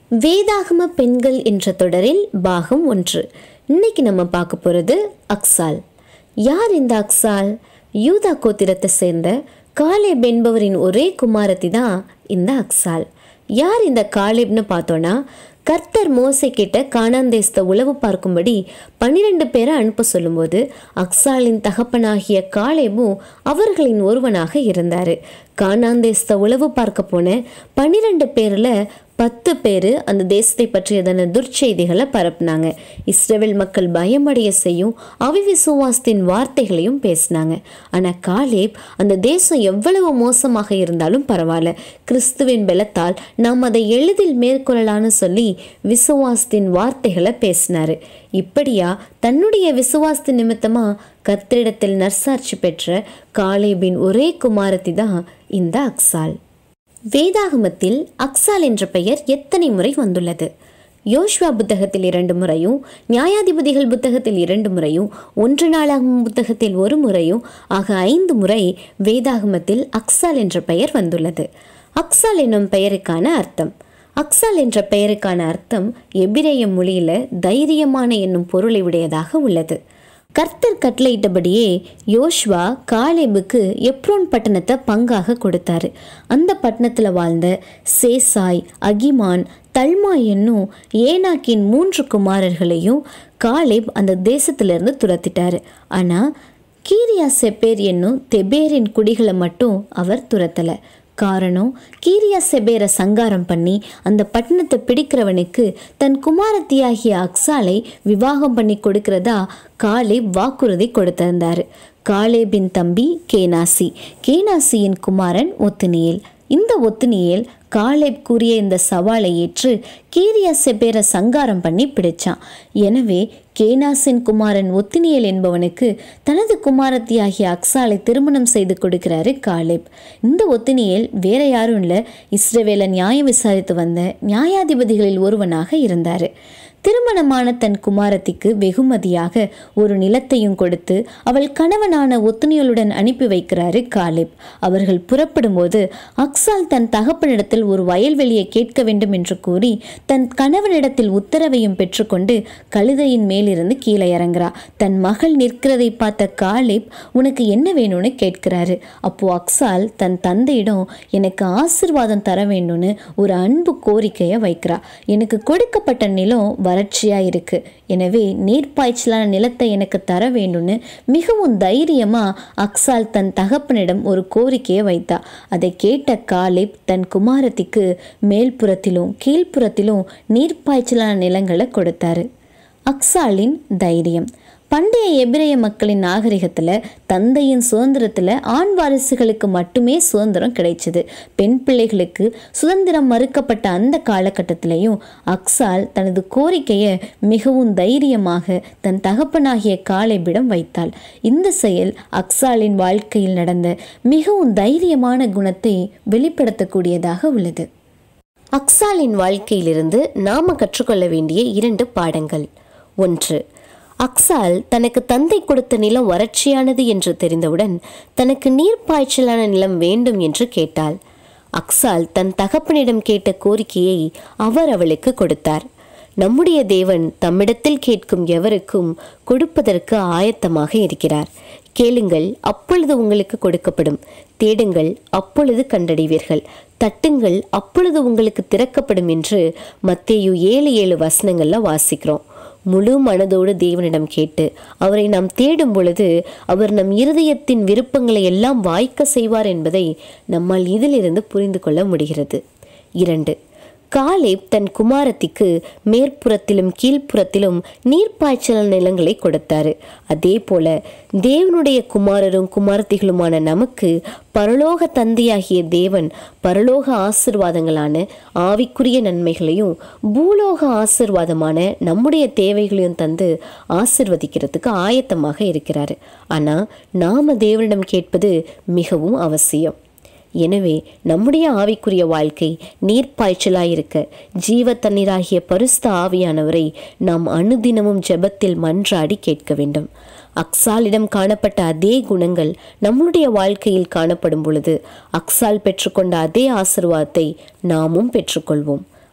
வேதாகம பெண்கள் என்ற தொடரில் பாகம் ஒன்று இன்னைக்கு நம்ம பார்க்க போகிறது அக்சால் யார் இந்த அக்சால் யூதா கோத்திரத்தை சேர்ந்த காலேப் என்பவரின் ஒரே குமாரத்தி தான் இந்த அக்சால் யார் இந்த காலேப்னு பார்த்தோன்னா கர்த்தர் மோசை கிட்ட காணாந்தேஸ்த உளவு பார்க்கும்படி பன்னிரண்டு பேரை அனுப்ப சொல்லும்போது அக்சாலின் தகப்பனாகிய காலேபும் அவர்களின் ஒருவனாக இருந்தார் காணாந்தேஸ்த உளவு பார்க்க போன பன்னிரண்டு பேரில் பத்து பேர் அந்த தேசத்தை பற்றியதான துர்ச்செய்திகளை பரப்புனாங்க இஸ்ரேல் மக்கள் பயமடைய செய்யும் அவிவிசுவாசத்தின் வார்த்தைகளையும் பேசினாங்க ஆனால் காலேப் அந்த தேசம் எவ்வளவு மோசமாக இருந்தாலும் பரவாயில்ல கிறிஸ்துவின் பலத்தால் நாம் அதை எளிதில் மேற்கொள்ளலான்னு சொல்லி விசுவாசத்தின் வார்த்தைகளை பேசினாரு இப்படியா தன்னுடைய விசுவாசத்தின் நிமித்தமா கர்த்தரிடத்தில் நர்சாட்சி பெற்ற காலேபின் ஒரே குமாரத்தி தான் இந்த அக்சால் வேதாகமத்தில் அக்சால் என்ற பெயர் எத்தனை முறை வந்துள்ளது யோஷ்வா புத்தகத்தில் இரண்டு முறையும் நியாயாதிபதிகள் புத்தகத்தில் இரண்டு முறையும் ஒன்று நாளாகும் புத்தகத்தில் ஒரு முறையும் ஆக ஐந்து முறை வேதாகமத்தில் அக்சால் என்ற பெயர் வந்துள்ளது அக்சால் என்னும் பெயருக்கான அர்த்தம் அக்சால் என்ற பெயருக்கான அர்த்தம் எபிரேய மொழியில தைரியமான என்னும் பொருளை உடையதாக உள்ளது கர்த்தர் கட்டளையிட்டபடியே யோஷ்வா காலேபுக்கு எப்ரோன் பட்டணத்தை பங்காக கொடுத்தாரு அந்த பட்டணத்தில் வாழ்ந்த சேசாய் அகிமான் தல்மா என்னும் ஏனாக்கின் மூன்று குமாரர்களையும் காலேப் அந்த தேசத்திலிருந்து துரத்திட்டாரு ஆனால் கீரியா செப்பேர் என்னும் தெபேரின் குடிகளை மட்டும் அவர் துரத்தலை காரணம் கீரியா செபேரை சங்காரம் பண்ணி அந்த பட்டணத்தை பிடிக்கிறவனுக்கு தன் குமாரத்தியாகிய அக்சாலை விவாகம் பண்ணி கொடுக்கிறதா காலேப் வாக்குறுதி கொடுத்திருந்தார் காலேபின் தம்பி கேனாசி கேனாசியின் குமாரன் ஒத்துனியேல் இந்த ஒத்துனியேல் காலேப் கூறிய இந்த சவாலை ஏற்று கீரியா செபேரை சங்காரம் பண்ணி பிடிச்சான் எனவே கேனாசின் குமாரன் ஒத்தினியல் என்பவனுக்கு தனது குமாரத்தியாகிய அக்சாலை திருமணம் செய்து கொடுக்கிறாரு காலேப் இந்த ஒத்தினியல் வேற யாரும் இல்லை இஸ்ரவேலை நியாயம் விசாரித்து வந்த நியாயாதிபதிகளில் ஒருவனாக இருந்தார் திருமணமான தன் குமாரத்திக்கு வெகுமதியாக ஒரு நிலத்தையும் கொடுத்து அவள் கணவனான ஒத்துணியலுடன் அனுப்பி வைக்கிறாரு காலிப் அவர்கள் புறப்படும்போது அக்சால் தன் தகப்பனிடத்தில் ஒரு வயல்வெளியை கேட்க வேண்டும் என்று கூறி தன் கணவனிடத்தில் உத்தரவையும் பெற்றுக்கொண்டு கழுதையின் மேலிருந்து கீழே இறங்குறா தன் மகள் நிற்கிறதை பார்த்த காலிப் உனக்கு என்ன வேணும்னு கேட்கிறாரு அப்போ அக்சால் தன் தந்தையிடம் எனக்கு ஆசிர்வாதம் தர வேண்டும்னு ஒரு அன்பு கோரிக்கையை வைக்கிறா எனக்கு கொடுக்கப்பட்ட நிலம் வறட்சியாக இருக்குது எனவே நீர்ப்பாய்ச்சலான நிலத்தை எனக்கு தர வேண்டும்னு மிகவும் தைரியமாக அக்சால் தன் தகப்பனிடம் ஒரு கோரிக்கையை வைத்தா அதை கேட்ட காலிப் தன் குமாரத்திக்கு மேல்புறத்திலும் கீழ்ப்புறத்திலும் நீர்ப்பாய்ச்சலான நிலங்களை கொடுத்தாரு அக்சாலின் தைரியம் பண்டைய எபிரேய மக்களின் நாகரிகத்தில் தந்தையின் சுதந்திரத்தில் ஆண் வாரிசுகளுக்கு மட்டுமே சுதந்திரம் கிடைச்சது பெண் பிள்ளைகளுக்கு சுதந்திரம் மறுக்கப்பட்ட அந்த காலகட்டத்திலையும் அக்சால் தனது கோரிக்கையை மிகவும் தைரியமாக தன் தகப்பனாகிய காலேபிடம் வைத்தாள் இந்த செயல் அக்சாலின் வாழ்க்கையில் நடந்த மிகவும் தைரியமான குணத்தை வெளிப்படுத்தக்கூடியதாக உள்ளது அக்சாலின் வாழ்க்கையிலிருந்து நாம கற்றுக்கொள்ள வேண்டிய இரண்டு பாடங்கள் ஒன்று அக்சால் தனக்கு தந்தை கொடுத்த நிலம் வறட்சியானது என்று தெரிந்தவுடன் தனக்கு நீர்ப்பாய்ச்சலான நிலம் வேண்டும் என்று கேட்டாள் அக்சால் தன் தகப்பனிடம் கேட்ட கோரிக்கையை அவர் அவளுக்கு கொடுத்தார் நம்முடைய தேவன் தம்மிடத்தில் கேட்கும் எவருக்கும் கொடுப்பதற்கு ஆயத்தமாக இருக்கிறார் கேளுங்கள் அப்பொழுது உங்களுக்கு கொடுக்கப்படும் தேடுங்கள் அப்பொழுது கண்டடைவீர்கள் தட்டுங்கள் அப்பொழுது உங்களுக்கு திறக்கப்படும் என்று மத்தேயு ஏழு ஏழு வசனங்களில் வாசிக்கிறோம் முழு மனதோடு தேவனிடம் கேட்டு அவரை நாம் தேடும் பொழுது அவர் நம் இருதயத்தின் விருப்பங்களை எல்லாம் வாய்க்க செய்வார் என்பதை நம்மால் இதிலிருந்து புரிந்து கொள்ள முடிகிறது இரண்டு காலேப் தன் குமாரத்திக்கு மேற்புறத்திலும் கீழ்ப்புறத்திலும் நீர்ப்பாய்ச்சல் நிலங்களை கொடுத்தாரு அதே போல தேவனுடைய குமாரரும் குமாரத்திகளுமான நமக்கு பரலோக தந்தையாகிய தேவன் பரலோக ஆசிர்வாதங்களான ஆவிக்குரிய நன்மைகளையும் பூலோக ஆசிர்வாதமான நம்முடைய தேவைகளையும் தந்து ஆசிர்வதிக்கிறதுக்கு ஆயத்தமாக இருக்கிறாரு ஆனால் நாம தேவனிடம் கேட்பது மிகவும் அவசியம் எனவே நம்முடைய ஆவிக்குரிய வாழ்க்கை நீர்ப்பாய்ச்சலாயிருக்க ஜீவ தண்ணீராகிய பரிசுத்த ஆவியானவரை நாம் அனுதினமும் ஜெபத்தில் மன்றாடி கேட்க வேண்டும் அக்சாலிடம் காணப்பட்ட அதே குணங்கள் நம்முடைய வாழ்க்கையில் காணப்படும் பொழுது அக்சால் பெற்றுக்கொண்ட அதே ஆசிர்வாதத்தை நாமும் பெற்றுக்கொள்வோம்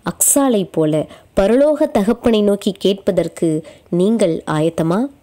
அக்சாலை போல பரலோக தகப்பனை நோக்கி கேட்பதற்கு நீங்கள் ஆயத்தமா